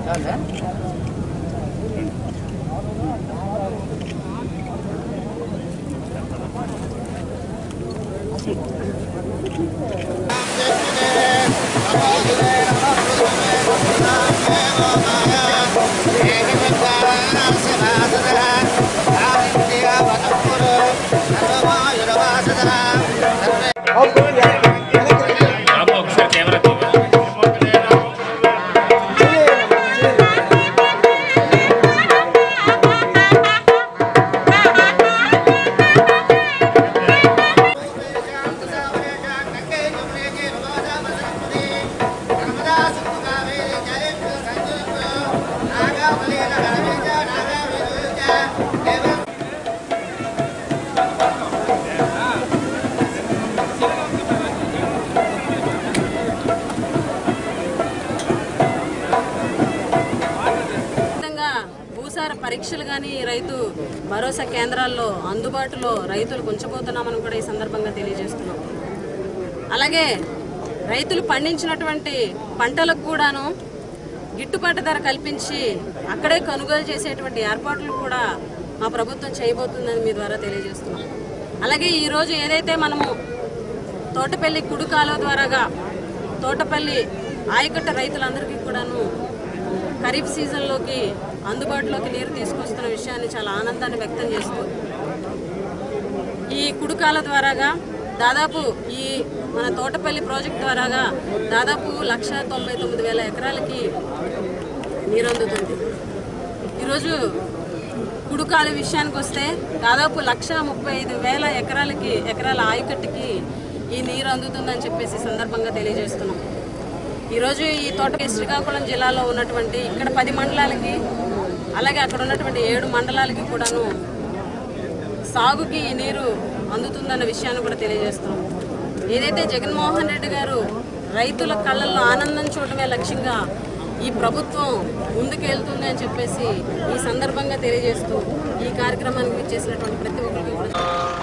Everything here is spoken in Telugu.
బాబు ఒకసారి కెమెరా తీయవా? విధంగా భూసార పరీక్షలు కానీ రైతు భరోసా కేంద్రాల్లో అందుబాటులో రైతులకు ఉంచబోతున్నామని కూడా ఈ సందర్భంగా తెలియజేస్తున్నాం అలాగే రైతులు పండించినటువంటి పంటలకు కూడాను గిట్టుబాటు ధర కల్పించి అక్కడే కొనుగోలు చేసేటువంటి ఏర్పాట్లు కూడా మా ప్రభుత్వం చేయబోతుందని మీ ద్వారా తెలియజేస్తున్నాం అలాగే ఈరోజు ఏదైతే మనము తోటపల్లి కుడి కాలువ ద్వారాగా తోటపల్లి ఆయకట్ట రైతులందరికీ కూడాను ఖరీఫ్ సీజన్లోకి అందుబాటులోకి నీరు తీసుకొస్తున్న విషయాన్ని చాలా ఆనందాన్ని వ్యక్తం చేస్తూ ఈ కుడుకాల ద్వారాగా దాదాపు ఈ మన తోటపల్లి ప్రాజెక్ట్ ద్వారాగా దాదాపు లక్ష తొంభై తొమ్మిది వేల ఎకరాలకి నీరు అందుతుంది ఈరోజు కుడుకాల విషయానికి వస్తే దాదాపు లక్ష ముప్పై ఐదు వేల ఎకరాలకి ఎకరాల ఆయకట్టుకి ఈ నీరు అందుతుందని చెప్పేసి సందర్భంగా తెలియజేస్తున్నాం ఈరోజు ఈ తోట శ్రీకాకుళం జిల్లాలో ఉన్నటువంటి ఇక్కడ పది మండలాలకి అలాగే అక్కడ ఉన్నటువంటి ఏడు మండలాలకి కూడాను సాగుకి ఈ నీరు అందుతుందన్న విషయాన్ని కూడా తెలియజేస్తున్నాం ఏదైతే జగన్మోహన్ రెడ్డి గారు రైతుల కళ్ళల్లో ఆనందం చూడటమే లక్ష్యంగా ఈ ప్రభుత్వం ముందుకెళ్తుంది అని చెప్పేసి ఈ సందర్భంగా తెలియజేస్తూ ఈ కార్యక్రమానికి ఇచ్చేసినటువంటి ప్రతి ఒక్కరికి కూడా